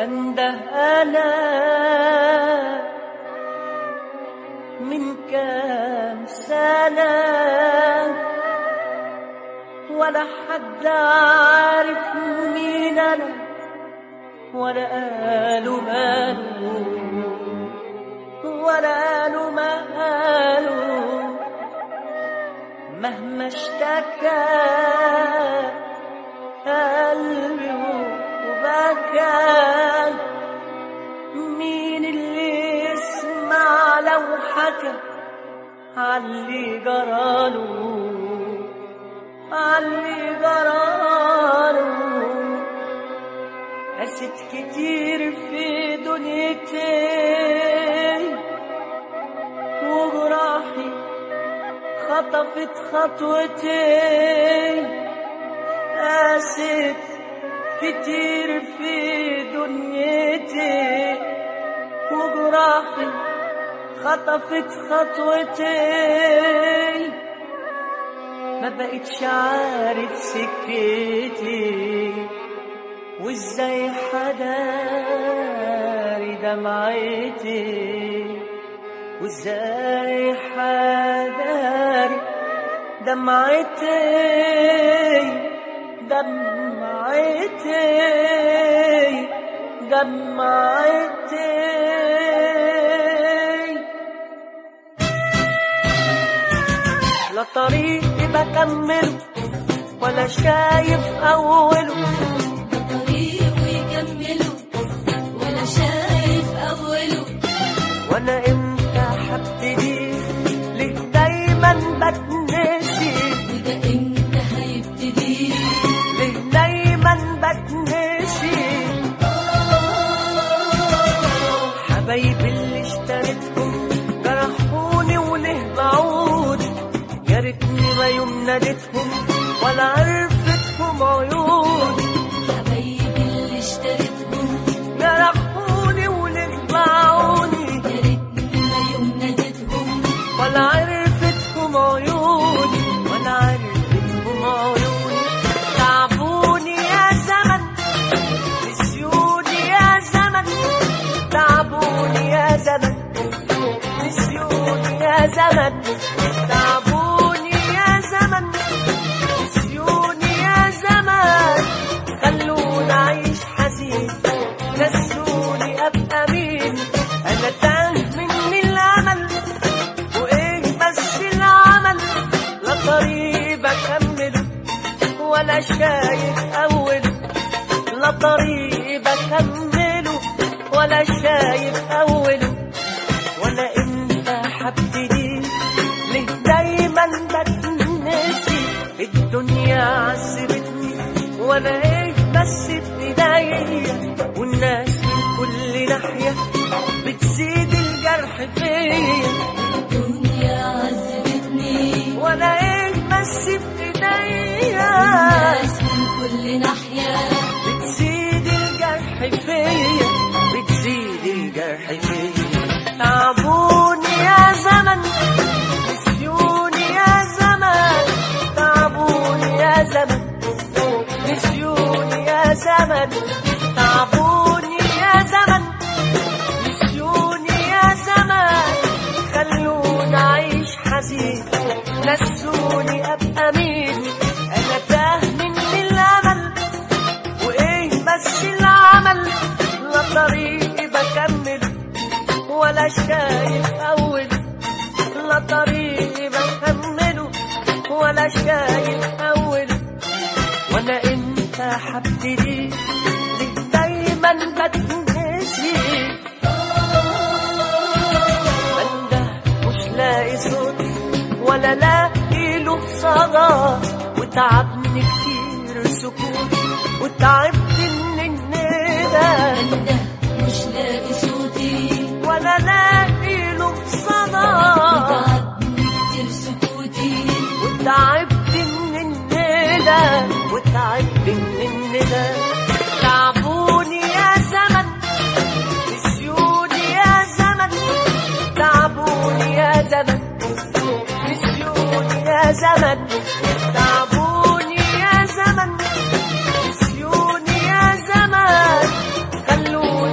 بنده أنا من كام سنة ولا حد عارف مين أنا ولا قالوا ماله ولا قالوا ماله مهما اشتكى قلبي وبكى مين اللي يسمع لو حكى عاللي جراله عاللي جراله قست كتير في دنيتي وجراحي خطفت خطوتي قست كتير في دنيتي وجراحي خطفت خطوتي ما بقتش عارف سكتي وازاي حداري دمعتي وازاي حداري دمعتي دمعتي دمعتي لا طريقي بكمله ولا شايف أوله طريقه يكمله ولا شايف أوله وانا امتى هبتدي ليه دايما بتنسي وده إمتى هيبتدي ليه دايما بتنسي حبايبي اللي اشتريتهم جرحوني وليه بعود يا ريتني ما يوم ناديتهم ولا عرفتهم عيون حبايبي اللي اشتريتهم جرحوني وليه باعوني يا ريتني ما يوم ناديتهم ولا عرفتهم عيوني ولا عرفتهم عيوني تعبوني يا زمن نسيوني يا زمن تعبوني يا زمن نسيوني يا زمن تعبوني يا زمن نسيوني يا زمن خلوني اعيش حزين نسوني ابقى مين انا تاه مني الامل وايه بس العمل لا طريق بكمله ولا شايف اوله لا طريق بكمله ولا شايف اوله وانا امتى هبتدي ليه دايما بتنسي الدنيا عذبتني وانا ايه بس بايديا والناس من كل ناحيه بتزيد الجرح فيا الدنيا عذبتني وانا ايه بس بايديا ناس من كل ناحية بتزيد الجرح فيا بتزيد الجرح فيا تعبوني يا زمن نسيوني يا زمن تعبوني يا زمن نسيوني يا زمن تعبوني يا زمن نسيوني يا زمن خلوني اعيش حزين نسوني ابقى مين انا تاه مني الامل وايه بس العمل لا طريقي بكمل ولا شايف اول لا طريقي بكمله ولا شايف اول وانا امتى هبتدي ليه دايما بتنسي بنده مش لاقي صوت ولا لاقي له صدى وتعبني كتير سكوت وتعبت من الندى بنده مش لاقي صوتي ولا لاقي له صدى تعبني كتير سكوتي وتعبت من الندى وتعبت من الندى تعبوني يا زمن نسيوني يا زمن تعبوني يا زمن نسيوني يا زمن تعبوني يا زمن نسيوني يا زمن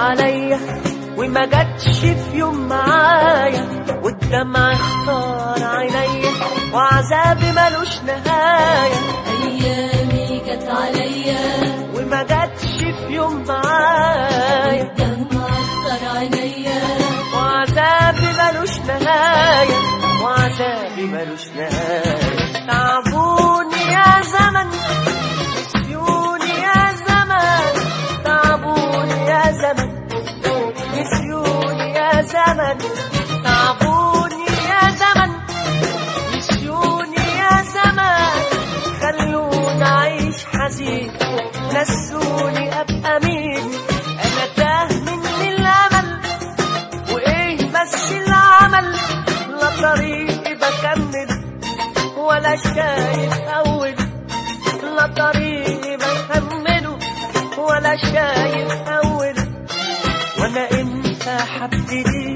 عليا وما جاتش في يوم معايا والدمع اختار عينيا وعذابي ملوش نهاية أيامي جت عليا وما جاتش في يوم معايا الدمع اختار عينيا وعذابي ملوش نهاية وعذابي ملوش نهاية تعبوني يا زمن نسيوني يا زمن تعبوني يا زمن نسيوني يا زمن تعبوني يا زمن نسيوني يا زمن خلوني أعيش حزين نسوني أبقى مين أنا تاه مني الأمل وايه بس العمل لا طريقي بكمل ولا شايف اول لا طريقي بكمله ولا شايف اول وانا امتى هبتدي